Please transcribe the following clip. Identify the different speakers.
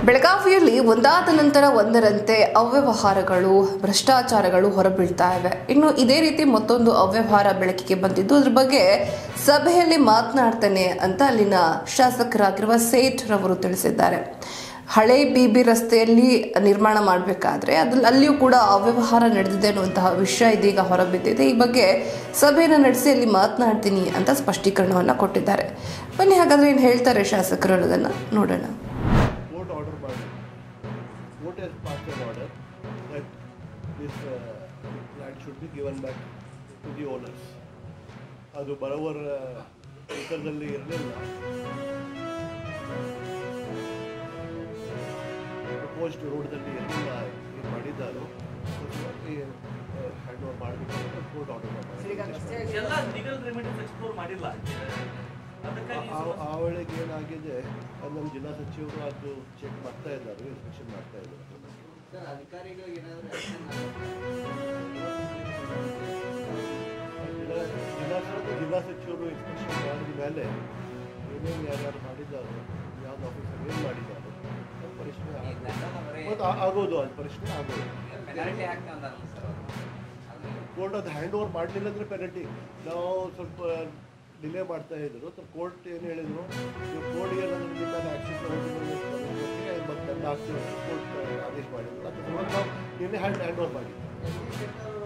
Speaker 1: ಬೆಳಗಾವಿಯಲ್ಲಿ ಒಂದಾದ ನಂತರ ಒಂದರಂತೆ ಅವ್ಯವಹಾರಗಳು ಭ್ರಷ್ಟಾಚಾರಗಳು ಹೊರಬೀಳ್ತಾ ಇವೆ ಇನ್ನು ಇದೇ ರೀತಿ ಮತ್ತೊಂದು ಅವ್ಯವಹಾರ ಬೆಳಕಿಗೆ ಬಂದಿದ್ದು ಅದ್ರ ಬಗ್ಗೆ ಸಭೆಯಲ್ಲಿ ಮಾತನಾಡ್ತೇನೆ ಅಂತ ಅಲ್ಲಿನ ಶಾಸಕರಾಗಿರುವ ಸೇಠ್ ರವರು ತಿಳಿಸಿದ್ದಾರೆ ಹಳೆ ಬಿಬಿ ರಸ್ತೆಯಲ್ಲಿ ನಿರ್ಮಾಣ ಮಾಡಬೇಕಾದ್ರೆ ಅದ್ರಲ್ಲಿ ಅಲ್ಲಿಯೂ ಕೂಡ ಅವ್ಯವಹಾರ ನಡೆದಿದೆ ಅನ್ನುವಂತಹ ವಿಷಯ ಇದೀಗ ಹೊರಬಿದ್ದಿದೆ ಈ ಬಗ್ಗೆ ಸಭೆಯನ್ನು ನಡೆಸಿ ಅಲ್ಲಿ ಮಾತನಾಡ್ತೀನಿ ಅಂತ ಸ್ಪಷ್ಟೀಕರಣವನ್ನ ಕೊಟ್ಟಿದ್ದಾರೆ ಬನ್ನಿ ಹಾಗಾದ್ರೆ ಏನು ಹೇಳ್ತಾರೆ ಶಾಸಕರು ಅನ್ನೋದನ್ನ ನೋಡೋಣ
Speaker 2: court order by court has passed an order that this uh, land should be given back to the owners. ಅದು ಬರೋವರ ಹೆಸರಲ್ಲಿ ಇರಲಿಲ್ಲ ಪ್ರಪೋಸ್ಡ್ ರೋಡ್ದಲ್ಲಿ ಇರಲಿಲ್ಲ ಏನು ಮಾಡಿದ್ದಾರೋ ಹ್ಯಾಂಡ್ ಓವರ್ ಮಾಡಬೇಕು ಅಂತ ಕೋರ್ಟ್ ಆರ್ಡರ್ ಮಾಡಿ
Speaker 3: ಎಲ್ಲ ಲೀಗಲ್ ರೆಮಿಡೀಸ್ ಎಕ್ಸ್ಪ್ಲೋರ್ ಮಾಡಿಲ್ಲ ಅದಕ್ಕಾಗಿ
Speaker 2: ಆ- ಆ ವೇಳೆಗೆ ಏನಾಗಿದೆ ಅದು ನಮ್ಮ ಜಿಲ್ಲಾ ಸಚಿವರು ಅದು ಚೆಕ್ ಮಾಡ್ತಾ ಇದ್ದಾರೆ ಇನ್ಸ್ಪೆಕ್ಷನ್ ಮಾಡ್ತಾ ಇದ್ದಾರೆ ಜಿಲ್ಲಾ ಜಿಲ್ಲಾ ಸ- ಜಿಲ್ಲಾ ಸಚಿವರು ಇನ್ಸ್ಪೆಕ್ಷನ್ ಮಾಡಿದ ಮೇಲೆ ಏನೇನು ಯಾರ್ಯಾರು ಮಾಡಿದ್ದಾರೆ ಯಾವ್ದು ಆಫೀಸರ್ ಏನು ಮಾಡಿದ್ದಾರೆ ಅದು ಪರಿಶೀಲನೆ ಆಗೋದು. ಮತ್ತು ಆ- ಆಗೋದು ಅದು ಪರಿಶೀಲನೆ ಆಗೋದು ಕೋರ್ಟ್ ಅದು ಹ್ಯಾಂಡ್ ಓವರ್ ಮಾಡಲಿಲ್ಲ ಅಂದರೆ ಪೆನಲ್ಟಿ ನಾವು ಸ್ವಲ್ಪ ಡಿಲೇ ಮಾಡ್ತಾ ಇದ್ರು ಕೋರ್ಟ್ ಏನು ಹೇಳಿದ್ರು ನೀವು ಕೋರ್ಟ್ಗೆ ಏನಾದರೂ ನಿಮ್ಮ ಮೇಲೆ ಆ್ಯಕ್ಷನ್ ತಗೊಂಡಿದ್ರೆ ಮತ್ತು ದಂಡ ಹಾಕ್ತೀವಿ ಅಂತ ಕೋರ್ಟ್ ಆದೇಶ ಮಾಡಿದ್ರು ಅದು ಸಂಬಂಧ ನಾವು ನಿನ್ನೆ ಹ್ಯಾಂಡ್ ಹ್ಯಾಂಡ್ ಓವರ್ ಮಾಡಿ